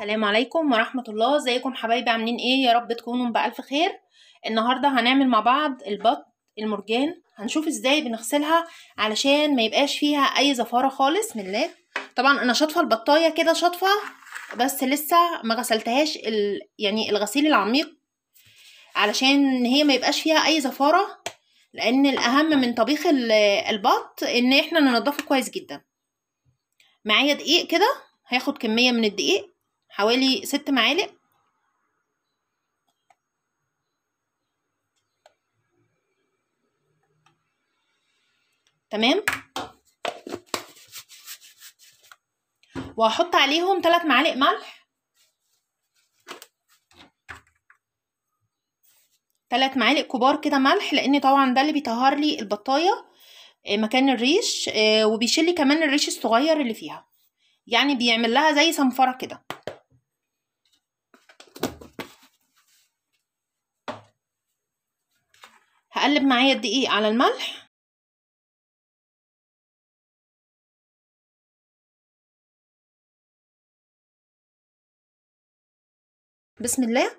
السلام عليكم ورحمة الله ازيكم حبايبي عاملين ايه يا رب تكونوا بألف خير النهاردة هنعمل مع بعض البط المرجان هنشوف ازاي بنغسلها علشان ما يبقاش فيها اي زفارة خالص من الله طبعا انا شاطفة البطاية كده شاطفة بس لسه ما غسلتهاش ال... يعني الغسيل العميق علشان هي ما يبقاش فيها اي زفارة لان الاهم من طبيخ ال- البط ان احنا ننضفه كويس جدا معايا دقيق كده هاخد كمية من الدقيق حوالي ست معالق تمام وهحط عليهم ثلاث معالق ملح ثلاث معالق كبار كده ملح لان طبعا ده اللي بيطهر لي البطايه آه، مكان الريش آه، وبيشيل لي كمان الريش الصغير اللي فيها يعني بيعمل لها زي صنفره كده هقلب معايا الدقيق على الملح بسم الله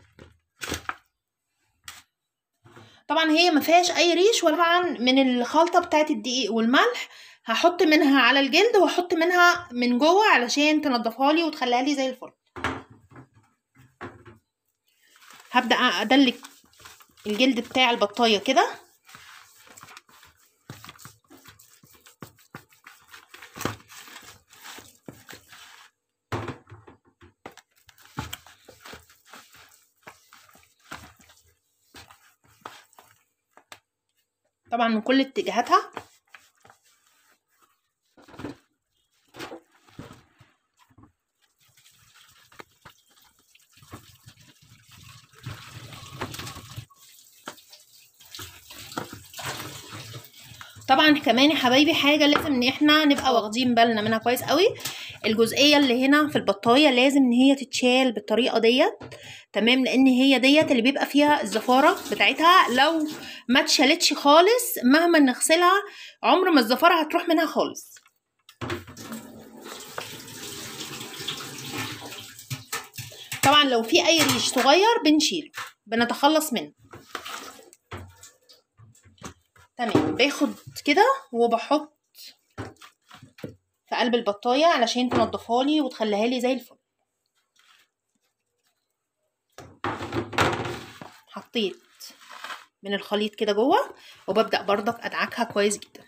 طبعا هي ما فيهاش اي ريش ولا طبعا من الخلطه بتاعت الدقيق والملح هحط منها على الجلد واحط منها من جوه علشان تنضفها لي وتخليها لي زي الفل هبدا ادلك الجلد بتاع البطايه كده طبعا من كل اتجاهاتها طبعا كمان يا حبايبي حاجه لازم ان احنا نبقى واخدين بالنا منها كويس قوي الجزئيه اللي هنا في البطايه لازم ان هي تتشال بالطريقه ديت تمام لان هي ديت اللي بيبقى فيها الزفاره بتاعتها لو ما اتشالتش خالص مهما نغسلها عمر ما الزفاره هتروح منها خالص طبعا لو في اي ريش صغير بنشيله بنتخلص منه تمام باخد كده وبحط في قلب البطايه علشان تنضفها لي وتخليها لي زي الفل حطيت من الخليط كده جوه وببدا برضك ادعكها كويس جدا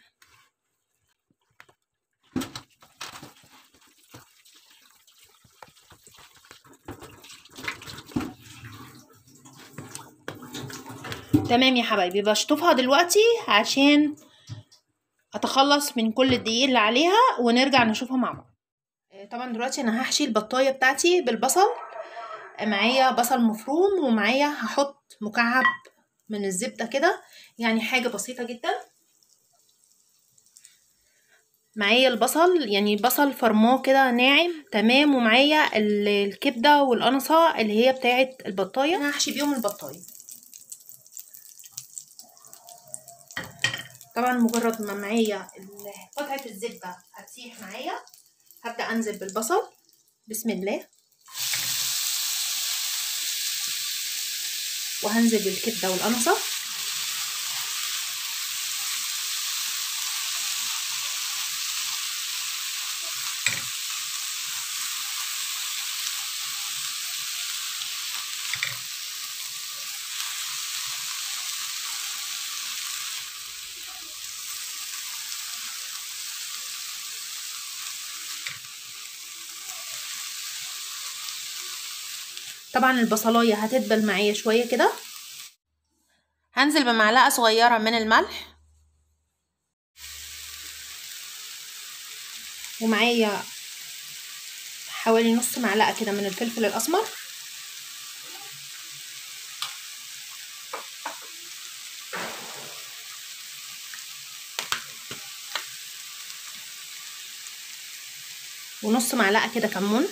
تمام يا حبايبي بشطفها دلوقتي عشان اتخلص من كل الدقيق اللي عليها ونرجع نشوفها مع بعض آه، طبعا دلوقتي انا هحشي البطايه بتاعتي بالبصل آه، معايا بصل مفروم ومعايا هحط مكعب من الزبده كده يعني حاجه بسيطه جدا معايا البصل يعني بصل فرماه كده ناعم تمام ومعايا ال- الكبده والقنصه اللي هي بتاعه البطايه انا هحشي بيهم البطايه طبعا مجرد ما معايا ال- قطعة الزبدة هتسيح معايا هبدأ أنزل بالبصل بسم الله وهنزل بالكبدة والقنصة طبعا البصلاية هتدبل معايا شوية كده هنزل بمعلقة صغيرة من الملح ومعايا حوالي نص معلقة كده من الفلفل الأسمر ونص معلقة كده كمون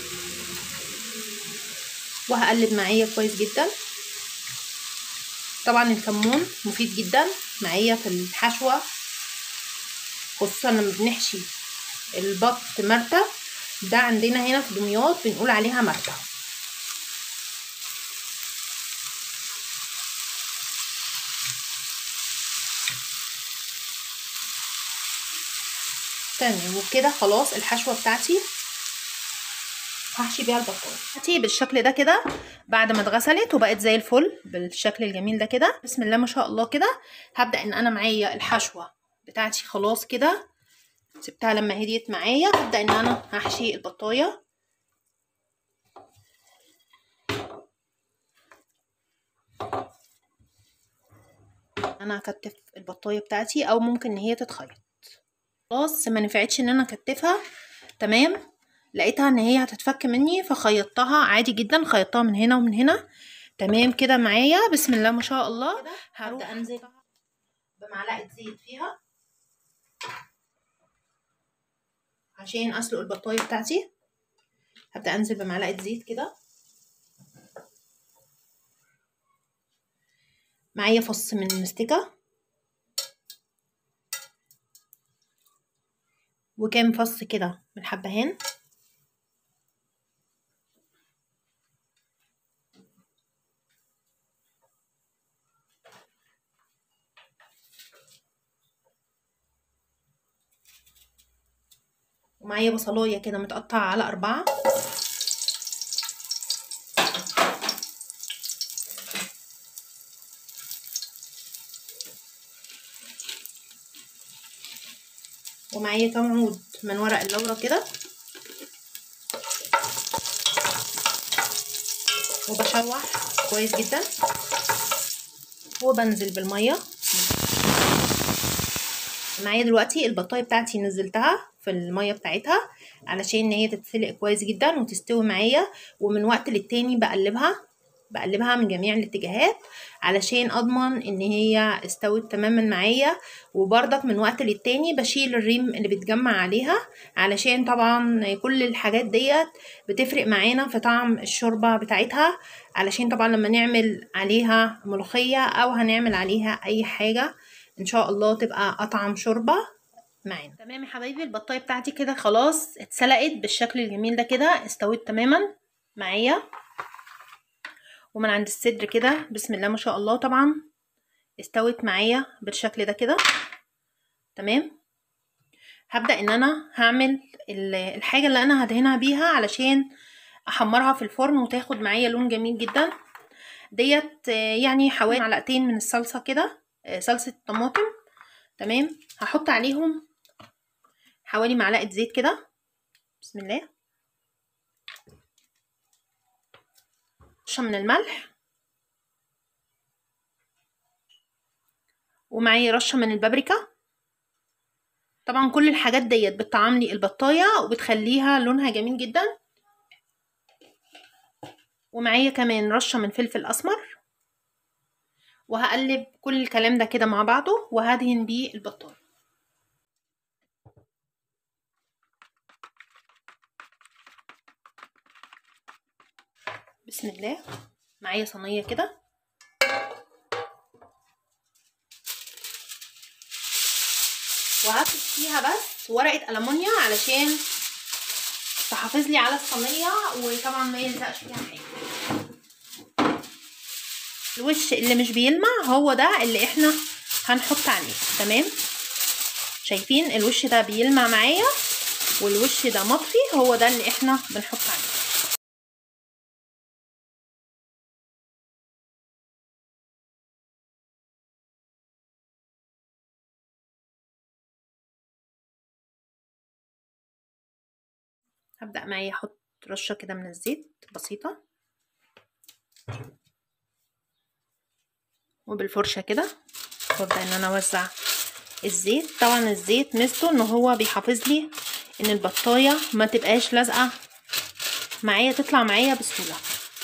وهقلب معايا كويس جدا طبعا الكمون مفيد جدا معايا في الحشوة خصوصا لما بنحشي البط مرتة ده عندنا هنا في دمياط بنقول عليها مرتة تمام وكده خلاص الحشوة بتاعتي هحشي بيها البطاطا بتاعتي بالشكل ده كده بعد ما اتغسلت وبقت زي الفل بالشكل الجميل ده كده بسم الله ما شاء الله كده هبدأ ان انا معايا الحشوة بتاعتي خلاص كده سبتها لما هديت معايا هبدأ ان انا هحشي البطاية انا هكتف البطاية بتاعتي او ممكن ان هي تتخيط خلاص ما نفعتش ان انا اكتفها تمام لقيتها ان هي هتتفك مني فخيطتها عادي جدا خيطتها من هنا ومن هنا تمام كده معايا بسم الله ما شاء الله هبدا انزل بمعلقه زيت فيها عشان اسلق البطايه بتاعتي هبدا انزل بمعلقه زيت كده معايا فص من المستكه وكام فص كده من الحبهان ومعايا بصلايه كده متقطعه على اربعه ومعايا كام عود من ورق اللورا كده وبشوح كويس جدا وبنزل بالميه معايا دلوقتي البطايه بتاعتي نزلتها في الميه بتاعتها علشان ان هي تتسلق كويس جدا وتستوي معايا ومن وقت للتاني بقلبها بقلبها من جميع الاتجاهات علشان اضمن ان هي استوت تماما معايا وبرضك من وقت للتاني بشيل الريم اللي بتجمع عليها علشان طبعا كل الحاجات ديت بتفرق معانا في طعم الشوربه بتاعتها علشان طبعا لما نعمل عليها ملوخيه او هنعمل عليها اي حاجه ان شاء الله تبقى اطعم شوربه معانا تمام يا حبايبي البطايه بتاعتي كده خلاص اتسلقت بالشكل الجميل ده كده استوت تماما معايا ومن عند الصدر كده بسم الله ما شاء الله طبعا استوت معايا بالشكل ده كده تمام هبدأ ان انا هعمل الحاجة اللي انا هدهنها بيها علشان احمرها في الفرن وتاخد معايا لون جميل جدا ديت يعني حوالي معلقتين من الصلصة كده صلصة طماطم تمام هحط عليهم حوالي معلقة زيت كده بسم الله رشة من الملح ومعايا رشة من البابريكا طبعا كل الحاجات ديت بتطعم لي البطايه وبتخليها لونها جميل جدا ومعايا كمان رشه من فلفل اسمر وهقلب كل الكلام ده كده مع بعضه وهدهن بيه البطايه بسم الله معايا صينيه كده وهفرش فيها بس ورقه ألمونيا علشان تحافظ لي على الصينيه وطبعا ما يلزقش فيها حاجه الوش اللي مش بيلمع هو ده اللي احنا هنحط عليه تمام شايفين الوش ده بيلمع معايا والوش ده مطفي هو ده اللي احنا بنحط عليه هبدأ معايا احط رشة كده من الزيت بسيطة وبالفرشة كده وابدأ ان انا اوزع الزيت طبعا الزيت ميزته ان هو بيحافظ لي ان البطاية ما تبقاش لازقة معايا تطلع معايا بسهولة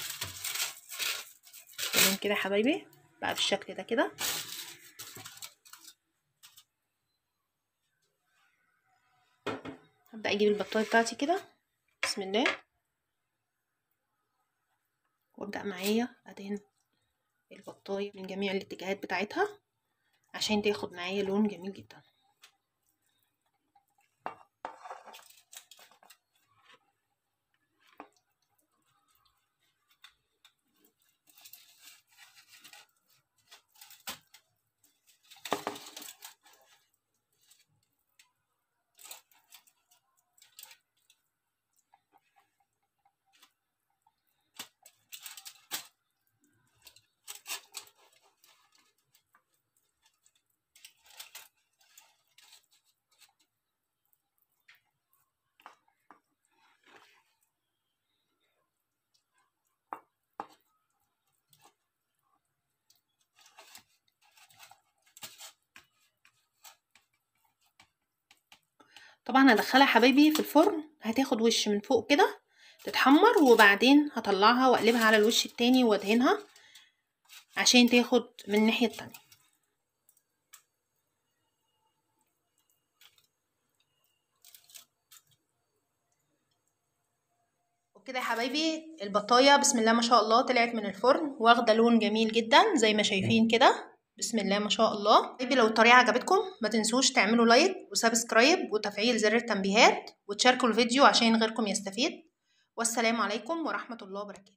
تمام كده يا حبايبي بقى بالشكل ده كده هبدأ اجيب البطاية بتاعتي كده بسم الله وابدأ معايا ادهن البطايه من جميع الاتجاهات بتاعتها عشان تاخد معايا لون جميل جدا طبعا هدخلها حبايبي في الفرن هتاخد وش من فوق كده تتحمر وبعدين هطلعها واقلبها على الوش التاني وادهنها عشان تاخد من الناحية التانية وكده يا حبايبي البطايه بسم الله ما شاء الله طلعت من الفرن واخده لون جميل جدا زي ما شايفين كده بسم الله ما شاء الله حبايبي لو الطريقه عجبتكم ما تنسوش تعملوا لايك وسبسكرايب وتفعيل زر التنبيهات وتشاركوا الفيديو عشان غيركم يستفيد والسلام عليكم ورحمه الله وبركاته